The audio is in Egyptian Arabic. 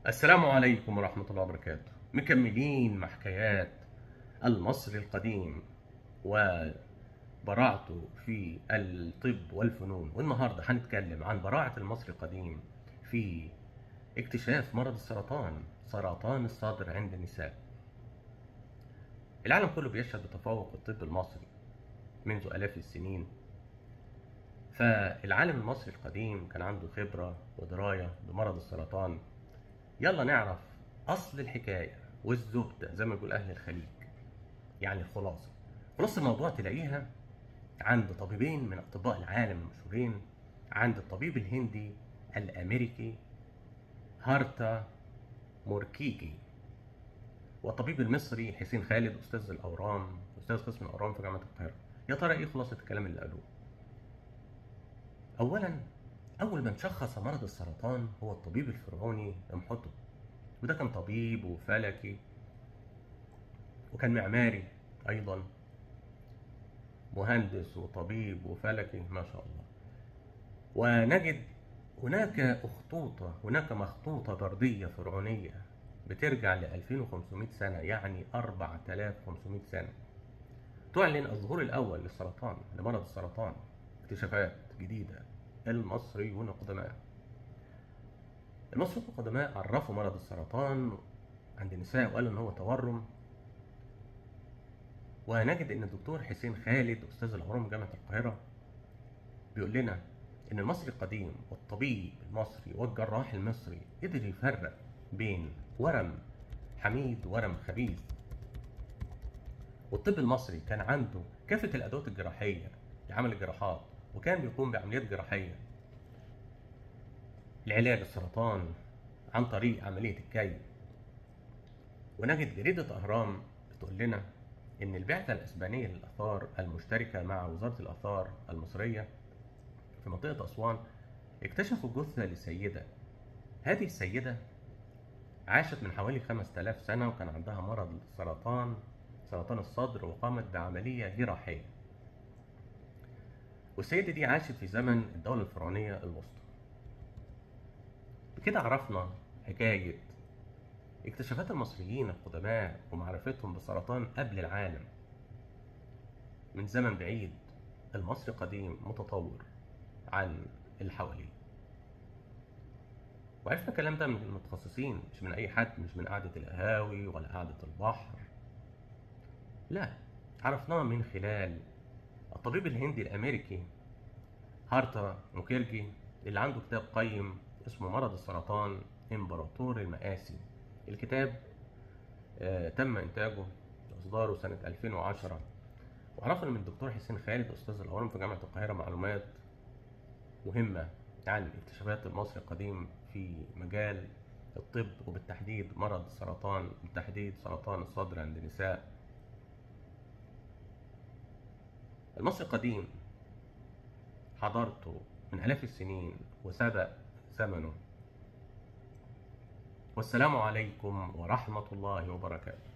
السلام عليكم ورحمة الله وبركاته مكملين مع حكايات المصري القديم وبراعته في الطب والفنون والنهاردة هنتكلم عن براعة المصري القديم في اكتشاف مرض السرطان سرطان الصدر عند النساء العالم كله بيشهد بتفوق الطب المصري منذ آلاف السنين فالعالم المصري القديم كان عنده خبرة ودراية بمرض السرطان يلا نعرف أصل الحكاية والزبدة زي ما بيقول أهل الخليج يعني الخلاصة خلاصة الموضوع تلاقيها عند طبيبين من أطباء العالم المشهورين عند الطبيب الهندي الأمريكي هارتا موركيكي والطبيب المصري حسين خالد أستاذ الأورام أستاذ قسم الأورام في جامعة القاهرة يا ترى إيه خلاصة الكلام اللي قالوه أولا أول من شخص مرض السرطان هو الطبيب الفرعوني امحطب وده كان طبيب وفلكي وكان معماري أيضا مهندس وطبيب وفلكي ما شاء الله ونجد هناك أخطوطة هناك مخطوطة بردية فرعونية بترجع ل 2500 سنة يعني 4500 سنة تعلن الظهور الأول للسرطان لمرض السرطان اكتشافات جديدة المصريون القدماء المصريون القدماء عرفوا مرض السرطان عند النساء وقالوا ان هو تورم ونجد ان الدكتور حسين خالد استاذ العلوم جامعه القاهره بيقول لنا ان المصري القديم والطبيب المصري والجراح المصري قدر يفرق بين ورم حميد ورم خبيث والطب المصري كان عنده كافه الادوات الجراحيه لعمل الجراحات وكان بيقوم بعمليات جراحية لعلاج السرطان عن طريق عملية الكي ونجد جريدة أهرام بتقول لنا إن البعثة الأسبانية للآثار المشتركة مع وزارة الآثار المصرية في منطقة أسوان اكتشفوا جثة لسيدة هذه السيدة عاشت من حوالي 5000 سنة وكان عندها مرض السرطان سرطان الصدر وقامت بعملية جراحية والسيدة دي عاشت في زمن الدولة الفرعونية الوسطى بكده عرفنا حكاية اكتشافات المصريين القدماء ومعرفتهم بالسرطان قبل العالم من زمن بعيد المصري قديم متطور عن اللي حواليه وعرفنا الكلام ده من المتخصصين مش من اي حد مش من قعدة القهاوي ولا قعدة البحر لا عرفناه من خلال الطبيب الهندي الامريكي هارتا موكيرجي اللي عنده كتاب قيم اسمه مرض السرطان امبراطور المآسي الكتاب آه تم انتاجه اصداره سنة 2010 وعرفنا من الدكتور حسين خالد استاذ الاورام في جامعة القاهرة معلومات مهمة عن اكتشافات المصري القديم في مجال الطب وبالتحديد مرض السرطان بالتحديد سرطان الصدر عند النساء المصري القديم حضرته من آلاف السنين وسبق زمنه والسلام عليكم ورحمة الله وبركاته